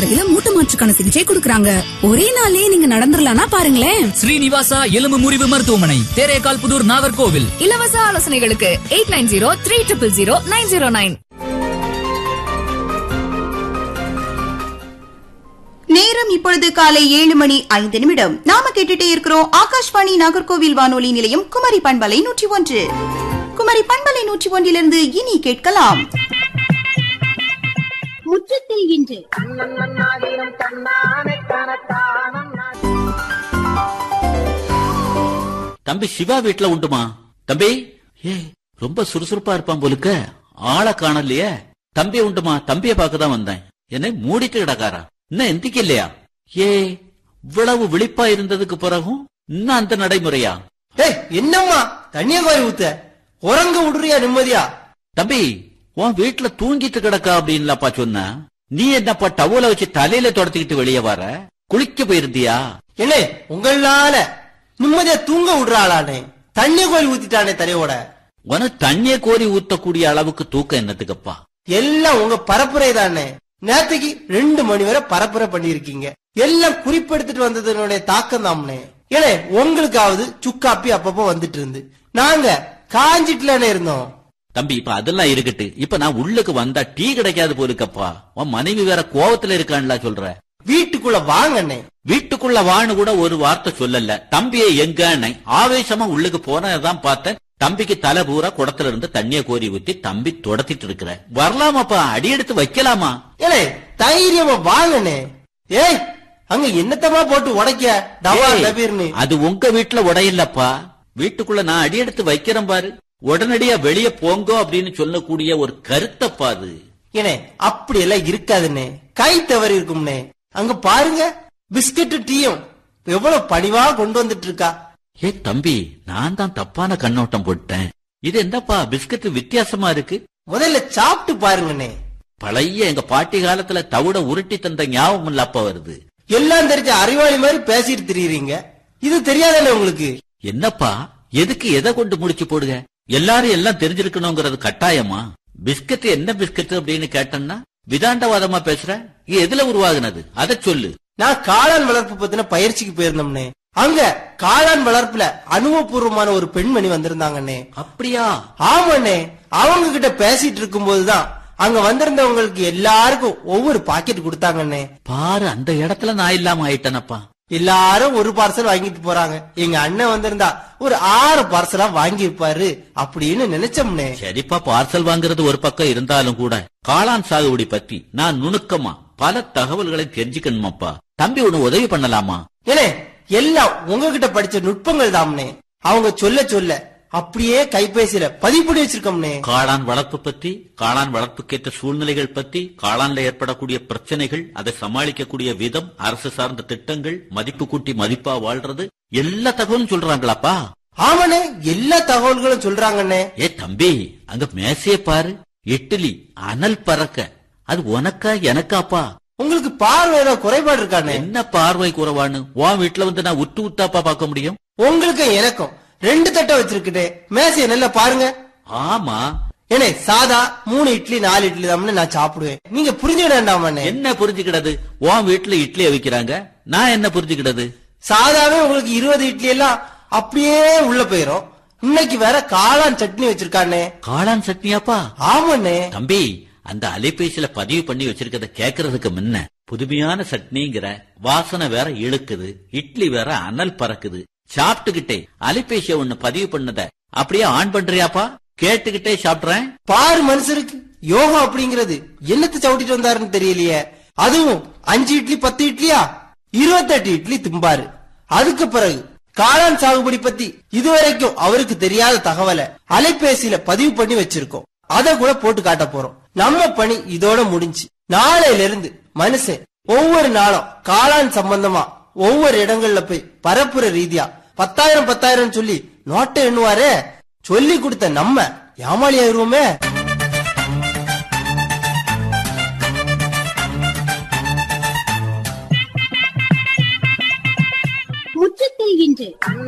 விலையில மூட்டு மாற்றுக்கான சிகிச்சை கொடுக்கறாங்க ஒரே நாள்லயே நீங்க நடந்துடலாம்னா பாருங்களேன் ஸ்ரீனிவாசா எலும்பு முறிவு மருத்துவமனை தேரேகால் புதூர் நாகர்கோவில் இலவச ஆலோசனைகளுக்கு eight nine zero three triple zero nine zero nine நேரம் இப்பொழுது காலை ஏழு மணி ஐந்து நிமிடம் நாம கேட்டுட்டே இருக்கிறோம் ஆகாஷ்வாணி நாகர்கோவில் வானொலி நிலையம் குமரி பண்பலை நூற்றி ஒன்று குமரி பண்பலை நூற்றி ஒன்றிலிருந்து இனி கேட்கலாம் முற்றத்தில் இன்று தம்பி சிவா வீட்ல உண்டுமா தம்பி ஏ ரொம்ப சுறுசுறுப்பா இருப்பான் போலுக்க ஆளை காணலையே தம்பி உண்டுமா தம்பிய பார்க்கதான் வந்தேன் என்னை மூடிட்டு கிடக்காரா இன்னும் எந்திக்க இல்லையா ஏ இவ்வளவு விழிப்பா இருந்ததுக்கு பிறகும் இன்னும் அந்த நடைமுறையா டேய் என்னம்மா தண்ணிய கோரி ஊத்த உறங்க விடுறியா நிம்மதியா தம்பி உன் வீட்டுல தூங்கிட்டு கிடக்கா அப்படின்லப்பா சொன்ன நீ என்னப்பா டவுல வச்சு தலையில தொடச்சிக்கிட்டு வெளியே வர குளிக்க போயிருந்தியா என்னே உங்களால நிம்மதியா தூங்க விடுறாளானே தண்ணிய கோரி ஊத்திட்டானே தரையோட உனக்கு தண்ணிய கோரி ஊத்தக்கூடிய அளவுக்கு தூக்கம் என்னத்துக்குப்பா எல்லாம் உங்க பரப்புரை தானே நேத்துக்கு ரெண்டு மணி வரை பரப்புரை பண்ணிருக்கீங்க எல்லாம் குறிப்பெடுத்துட்டு வந்ததனுடைய தாக்கம் தாம்னே ஏனே உங்களுக்காவது சுக்காப்பி அப்பப்போ வந்துட்டு இருந்து நாங்க காஞ்சிட்டுலனே இருந்தோம் தம்பி இப்ப அதெல்லாம் இருக்கட்டு இப்ப நான் உள்ளுக்கு வந்தா டீ கிடைக்காது போலுக்கப்பா உன் மனைவி வேற கோவத்துல இருக்கான்ல சொல்ற வீட்டுக்குள்ள வாங்கண்ணே வீட்டுக்குள்ள வான்னு கூட ஒரு வார்த்தை சொல்லல தம்பியை எங்கன்னு ஆவேசமா உள்ளுக்கு போனதான் பார்த்தேன் தம்பிக்கு தலை பூரா குடத்துல இருந்து தண்ணிய கோரி ஊத்தி தம்பி தொடத்திட்டு இருக்கிற வரலாமாப்பா அடி எடுத்து வைக்கலாமா ஏனே தைரியமா வாங்கண்ணே ஏய் அங்க என்னத்தமா போட்டு உடைக்க டவா ஏய், டபீர்னு அது உங்க வீட்டுல உடையில்லப்பா வீட்டுக்குள்ள நான் அடி எடுத்து வைக்கிறேன் பாரு உடனடியா வெளிய போங்கோ அப்படின்னு சொல்லக்கூடிய ஒரு கருத்தப்பா அது ஏனே அப்படி எல்லாம் இருக்காதுண்ணே கை தவறி இருக்கும்னே அங்க பாருங்க பிஸ்கட் டீயும் எவ்வளவு பணிவா கொண்டு வந்துட்டு இருக்கா ஏ தம்பி நான் தான் தப்பான கண்ணோட்டம் போட்டேன் இது என்னப்பா பிஸ்கட் வித்தியாசமா இருக்கு முதல்ல சாப்பிட்டு பாருங்கண்ணே பழைய எங்க பாட்டி காலத்துல தவிட உருட்டி தந்த ஞாபகம் இல்ல அப்பா வருது எல்லாம் தெரிஞ்ச அறிவாளி மாதிரி பேசிட்டு திரியுறீங்க இது தெரியாதானே உங்களுக்கு என்னப்பா எதுக்கு எதை கொண்டு முடிச்சு போடுங்க எல்லாரும் எல்லாம் தெரிஞ்சிருக்கணுங்கிறது கட்டாயமா பிஸ்கட் என்ன பிஸ்கட் அப்படின்னு கேட்டேன்னா விதாண்டவாதமா பேசுற இது எதுல உருவாகுனது அதை சொல்லு நான் காளான் வளர்ப்பு பத்தின பயிற்சிக்கு போயிருந்தோம்னே அங்க காளான் வளர்ப்புல அனுபவபூர்வமான ஒரு பெண்மணி வந்திருந்தாங்கண்ணே அப்படியா ஆமாண்ணே அவங்க கிட்ட பேசிட்டு இருக்கும்போதுதான் அங்க வந்திருந்தவங்களுக்கு எல்லாருக்கும் ஒவ்வொரு பாக்கெட் கொடுத்தாங்கண்ணே பாரு அந்த இடத்துல நான் இல்லாம ஆயிட்டேனப்பா எல்லாரும் ஒரு பார்சல் வாங்கிட்டு போறாங்க எங்க அண்ணன் வந்திருந்தா ஒரு ஆறு பார்சலா வாங்கி இருப்பாரு அப்படின்னு நினைச்சோம்னே சரிப்பா பார்சல் வாங்குறது ஒரு பக்கம் இருந்தாலும் கூட காளான் சாகுபடி பத்தி நான் நுணுக்கமா பல தகவல்களை தெரிஞ்சுக்கணுமாப்பா தம்பி ஒண்ணு உதவி பண்ணலாமா ஏனே எல்லாம் உங்ககிட்ட படிச்ச நுட்பங்கள் தாம்னே அவங்க சொல்ல சொல்ல அப்படியே கைபேசியில பதிவு பண்ணி வச்சிருக்கோம்னே காளான் வளர்ப்பு பத்தி காளான் வளர்ப்புக்கேற்ற சூழ்நிலைகள் பத்தி காளான்ல ஏற்படக்கூடிய பிரச்சனைகள் அதை சமாளிக்கக்கூடிய விதம் அரசு சார்ந்த திட்டங்கள் மதிப்பு கூட்டி மதிப்பா வாழ்றது எல்லா தகவலும் சொல்றாங்களாப்பா ஆமாண்ணே எல்லா தகவல்களும் சொல்றாங்கண்ணே ஏ தம்பி அங்க மேசைய பாரு இட்லி அனல் பறக்க அது உனக்கா எனக்காப்பா உங்களுக்கு பார்வை ஏதோ குறைபாடு இருக்கானே என்ன பார்வை குறைவான்னு உன் வீட்டுல வந்து நான் உத்து உத்தாப்பா பார்க்க முடியும் உங்களுக்கும் எனக்கும் ரெண்டு தட்டை வச்சிருக்கிட்டே மேசைய நல்லா பாருங்க ஆமா ஏனே சாதா மூணு இட்லி நாலு இட்லி தான் நான் சாப்பிடுவேன் நீங்க புரிஞ்சுக்க வேண்டாமாண்ணே என்ன புரிஞ்சுக்கிடது உன் வீட்டுல இட்லியை வைக்கிறாங்க நான் என்ன புரிஞ்சுக்கிடது சாதாவே உங்களுக்கு இருபது இட்லி எல்லாம் அப்படியே உள்ள போயிரும் இன்னைக்கு வேற காளான் சட்னி வச்சிருக்கானே காளான் சட்னியாப்பா ஆமாண்ணே தம்பி அந்த அலைபேசியில பதிவு பண்ணி வச்சிருக்கத கேக்குறதுக்கு முன்ன புதுமையான சட்னிங்கிற வாசனை வேற இழுக்குது இட்லி வேற அனல் பறக்குது சாப்பிட்டுக்கிட்டே அலைபேசிய ஒண்ணு பதிவு பண்ணத அப்படியே ஆன் பண்றியாப்பா கேட்டுக்கிட்டே சாப்பிடுறேன் பாரு மனுஷருக்கு யோகா அப்படிங்கிறது என்னத்தை சவிட்டிட்டு வந்தாருன்னு தெரியலையே அதுவும் அஞ்சு இட்லி பத்து இட்லியா இருபத்தெட்டு இட்லி திம்பாரு அதுக்கு பிறகு காளான் சாகுபடி பத்தி இதுவரைக்கும் அவருக்கு தெரியாத தகவலை அலைபேசியில பதிவு பண்ணி வச்சிருக்கோம் அத கூட போட்டு காட்ட போறோம் நம்ம பணி இதோட முடிஞ்சு நாளையில இருந்து மனுஷன் ஒவ்வொரு நாளும் காளான் சம்பந்தமா ஒவ்வொரு இடங்கள்ல போய் பரப்புற ரீதியா பத்தாயிரம் பத்தாயிரம் சொல்லி நோட்டை எண்ணுவாரே சொல்லி கொடுத்த நம்ம ஏமாளி ஆயிருவோமே முற்றத்தில் இன்று